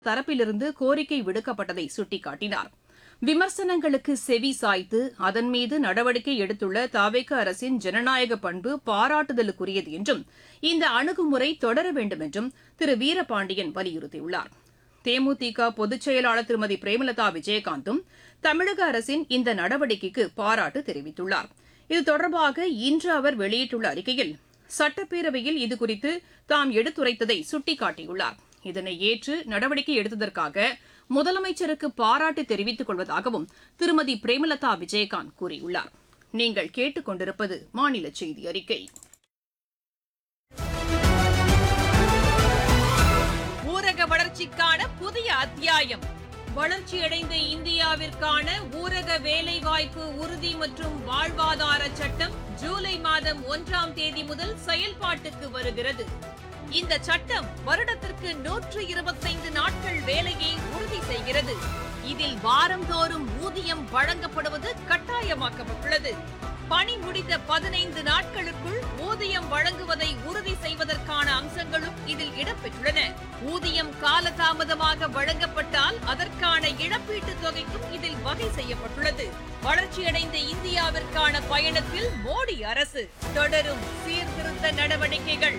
தரப்பிலிருந்து கோரிக்கை விடுக்கப்பட்டதை சுட்டிக்காட்டினார் விமர்சனங்களுக்கு செவி சாய்த்து அதன் மீது நடவடிக்கை எடுத்துள்ள தவேக அரசின் ஜனநாயக பண்பு பாராட்டுதலுக்குரியது என்றும் இந்த அணுகுமுறை தொடர வேண்டும் என்றும் திரு வீரபாண்டியன் வலியுறுத்தியுள்ளார் தேமுதிக பொதுச் செயலாளர் திருமதி பிரேமலதா விஜயகாந்தும் தமிழக அரசின் இந்த நடவடிக்கைக்கு பாராட்டு தெரிவித்துள்ளார் இது தொடர்பாக இன்று அவர் வெளியிட்டுள்ள அறிக்கையில் சட்டப்பேரவையில் இதுகுறித்து தாம் எடுத்துரைத்ததை சுட்டிக்காட்டியுள்ளார் இதனை ஏற்று நடவடிக்கை எடுத்ததற்காக முதலமைச்சருக்கு பாராட்டு தெரிவித்துக் கொள்வதாகவும் திருமதி பிரேமலதா விஜயகாந்த் கூறியுள்ளார் நீங்கள் கேட்டுக் கொண்டிருப்பது மாநில செய்தி அறிக்கை ஊரக வளர்ச்சிக்கான புதிய அத்தியாயம் வளர்ச்சியடைந்த இந்தியாவிற்கான ஊரக வேலைவாய்ப்பு உறுதி மற்றும் வாழ்வாதார சட்டம் ஜூலை மாதம் ஒன்றாம் தேதி முதல் செயல்பாட்டுக்கு வருகிறது இந்த சட்டம் வருடத்திற்கு நூற்று இருபத்தைந்து நாட்கள் வேலையை உறுதி செய்கிறது இதில் வாரந்தோறும் ஊதியம் வழங்கப்படுவது கட்டாயமாக்கப்பட்டுள்ளது பணி முடிந்த பதினைந்து நாட்களுக்குள் ஊதியம் வழங்குவதை உறுதி செய்வதற்கான அம்சங்களும் இதில் இடம்பெற்றுள்ளன ஊதியம் காலதாமதமாக வழங்கப்பட்டால் அதற்கான இழப்பீட்டுத் தொகைக்கும் இதில் வகை செய்யப்பட்டுள்ளது வளர்ச்சியடைந்த இந்தியாவிற்கான பயணத்தில் மோடி அரசு தொடரும் சீர்திருத்த நடவடிக்கைகள்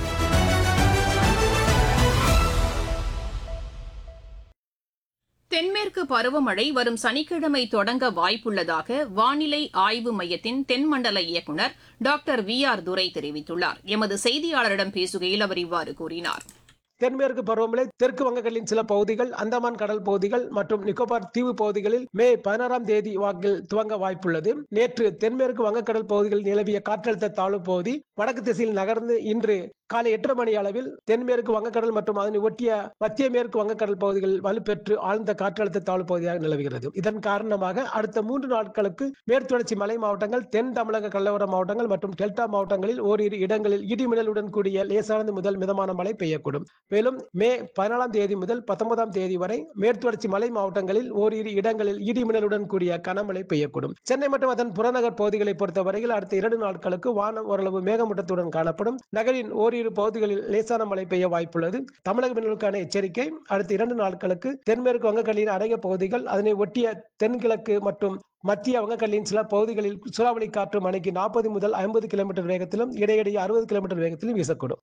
தென்மேற்கு பருவமழை வரும் சனிக்கிழமை தொடங்க வாய்ப்புள்ளதாக வானிலை ஆய்வு மையத்தின் தென்மண்டல இயக்குநர் டாக்டர் வி ஆர் துரை தெரிவித்துள்ளார் எமது செய்தியாளரிடம் பேசுகையில் அவர் இவ்வாறு கூறினார் தென்மேற்கு பருவமழை தெற்கு வங்கக்கடலின் சில பகுதிகள் அந்தமான் கடல் பகுதிகள் மற்றும் நிக்கோபார் தீவு பகுதிகளில் மே பதினாறாம் தேதி வாக்கில் துவங்க வாய்ப்புள்ளது நேற்று தென்மேற்கு வங்கக்கடல் பகுதிகளில் நிலவிய காற்றழுத்த தாழ்வு பகுதி வடக்கு திசையில் நகர்ந்து இன்று காலை எட்டரை மணி அளவில் தென்மேற்கு வங்கக்கடல் மற்றும் அதனை ஒட்டிய மத்திய மேற்கு வங்கக்கடல் பகுதிகளில் வலுப்பெற்று ஆழ்ந்த காற்றழுத்த தாழ்வு பகுதியாக நிலவுகிறது இதன் காரணமாக அடுத்த மூன்று நாட்களுக்கு மேற்குத்தொடர்ச்சி மலை மாவட்டங்கள் தென் தமிழக கடலோர மாவட்டங்கள் மற்றும் டெல்டா மாவட்டங்களில் ஓரிரு இடங்களில் இடிமின்னலுடன் கூடிய லேசானது முதல் மிதமான மழை பெய்யக்கூடும் மேலும் மே பதினாலாம் தேதி முதல் பத்தொன்பதாம் தேதி வரை மேற்குத்தொடர்ச்சி மலை மாவட்டங்களில் ஓரிரு இடங்களில் இடிமின்னலுடன் கூடிய கனமழை பெய்யக்கூடும் சென்னை மற்றும் அதன் புறநகர் பகுதிகளை பொறுத்தவரையில் அடுத்த இரண்டு நாட்களுக்கு வானம் ஓரளவு மேகமூட்டத்துடன் காணப்படும் நகரின் ஓரிரு பகுதிகளில் லேசான மழை பெய்ய வாய்ப்புள்ளது தமிழக மீனவர்களுக்கான எச்சரிக்கை அடுத்த இரண்டு நாட்களுக்கு தென்மேற்கு வங்கக்கடலின் அநேக பகுதிகள் அதனை ஒட்டிய தென்கிழக்கு மற்றும் மத்திய வங்கக்கடலின் சில பகுதிகளில் சூறாவளி காற்று மணிக்கு நாற்பது முதல் ஐம்பது கிலோமீட்டர் வேகத்திலும் இடையிடையே அறுபது கிலோமீட்டர் வேகத்திலும் வீசக்கூடும்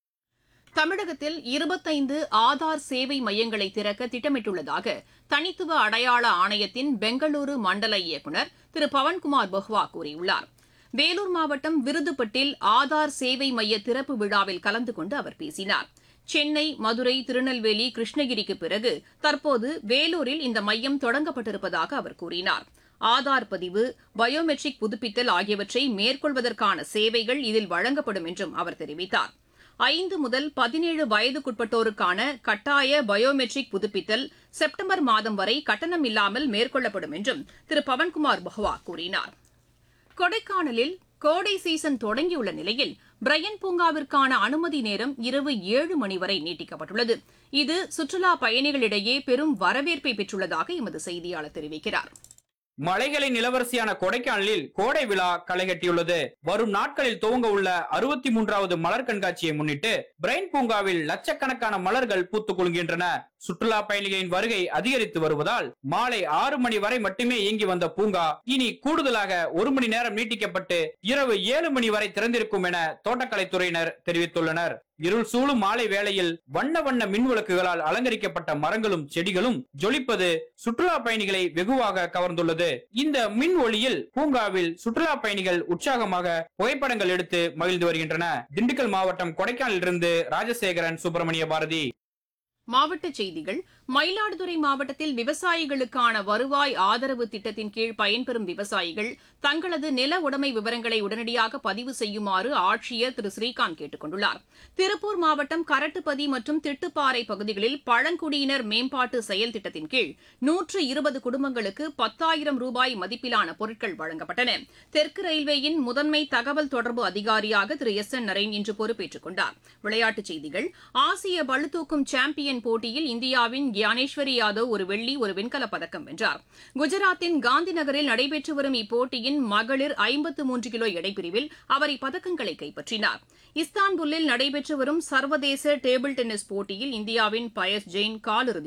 தமிழகத்தில் இருபத்தைந்து ஆதார் சேவை மையங்களை திறக்க திட்டமிட்டுள்ளதாக தனித்துவ அடையாள ஆணையத்தின் பெங்களூரு மண்டல இயக்குநர் திரு பவன்குமார் பஹ்வா கூறியுள்ளார் வேலூர் மாவட்டம் விருதுப்பட்டில் ஆதார் சேவை மைய திறப்பு விழாவில் கலந்து கொண்டு அவர் பேசினார் சென்னை மதுரை திருநெல்வேலி கிருஷ்ணகிரிக்கு பிறகு தற்போது வேலூரில் இந்த மையம் தொடங்கப்பட்டிருப்பதாக அவர் கூறினார் ஆதார் பதிவு பயோமெட்ரிக் புதுப்பித்தல் ஆகியவற்றை மேற்கொள்வதற்கான சேவைகள் இதில் வழங்கப்படும் என்றும் அவர் தெரிவித்தார் ஐந்து முதல் பதினேழு வயதுக்குட்பட்டோருக்கான கட்டாய பயோமெட்ரிக் புதுப்பித்தல் செப்டம்பர் மாதம் வரை கட்டணம் இல்லாமல் மேற்கொள்ளப்படும் என்றும் திரு பவன்குமார் பஹ்வா கூறினார் கொடைக்கானலில் கோடை சீசன் தொடங்கியுள்ள நிலையில் பிரையன் பூங்காவிற்கான அனுமதி நேரம் இரவு ஏழு மணி வரை நீட்டிக்கப்பட்டுள்ளது இது சுற்றுலா பயணிகளிடையே பெரும் வரவேற்பை பெற்றுள்ளதாக எமது செய்தியாளர் தெரிவிக்கிறார் மலைகளின் இளவரசியான கொடைக்கானலில் கோடை விழா களைகட்டியுள்ளது வரும் நாட்களில் துவங்க உள்ள அறுபத்தி மூன்றாவது மலர் கண்காட்சியை முன்னிட்டு பிரைன் பூங்காவில் லட்சக்கணக்கான மலர்கள் பூத்துக் குலுங்கின்றன சுற்றுலா பயணிகளின் வருகை அதிகரித்து வருவதால் மாலை ஆறு மணி வரை மட்டுமே இயங்கி வந்த பூங்கா இனி கூடுதலாக ஒரு மணி நேரம் நீட்டிக்கப்பட்டு இரவு ஏழு மணி வரை திறந்திருக்கும் என தோட்டக்கலைத்துறையினர் தெரிவித்துள்ளனர் இருள் சூழும் மாலை வேளையில் வண்ண வண்ண மின் விளக்குகளால் அலங்கரிக்கப்பட்ட மரங்களும் செடிகளும் ஜொலிப்பது சுற்றுலா பயணிகளை வெகுவாக கவர்ந்துள்ளது இந்த மின் ஒளியில் பூங்காவில் சுற்றுலா பயணிகள் உற்சாகமாக புகைப்படங்கள் எடுத்து மகிழ்ந்து வருகின்றன திண்டுக்கல் மாவட்டம் கொடைக்கானலிலிருந்து ராஜசேகரன் சுப்பிரமணிய பாரதி மாவட்டச் செய்திகள் மயிலாடுதுறை மாவட்டத்தில் விவசாயிகளுக்கான வருவாய் ஆதரவு திட்டத்தின் கீழ் பயன்பெறும் விவசாயிகள் தங்களது நில உடைமை விவரங்களை உடனடியாக பதிவு செய்யுமாறு ஆட்சியர் திரு ஸ்ரீகாந்த் கேட்டுக் கொண்டுள்ளார் திருப்பூர் மாவட்டம் கரட்டுப்பதி மற்றும் திட்டுப்பாறை பகுதிகளில் பழங்குடியினர் மேம்பாட்டு செயல் திட்டத்தின் கீழ் நூற்று இருபது குடும்பங்களுக்கு பத்தாயிரம் ரூபாய் மதிப்பிலான பொருட்கள் வழங்கப்பட்டன தெற்கு ரயில்வேயின் முதன்மை தகவல் தொடர்பு அதிகாரியாக திரு எஸ் என் நரேன் இன்று பொறுப்பேற்றுக் கொண்டார் விளையாட்டுச் செய்திகள் ஆசிய பளுதூக்கும் சாம்பியன் போட்டியில் இந்தியாவின் கியானேஸ்வரி யாதவ் ஒரு வெள்ளி ஒரு வெண்கலப் பதக்கம் வென்றார் குஜராத்தின் காந்தி நகரில் நடைபெற்று வரும் இப்போட்டியின் மகளிர் ஐம்பத்து மூன்று கிலோ எடைப்பிரிவில் அவர் இப்பதக்கங்களை கைப்பற்றினார் இஸ்தான்புல்லில் நடைபெற்று வரும் சர்வதேச டேபிள் டென்னிஸ் போட்டியில் இந்தியாவின் பயஸ் ஜெயின் காலிறுதி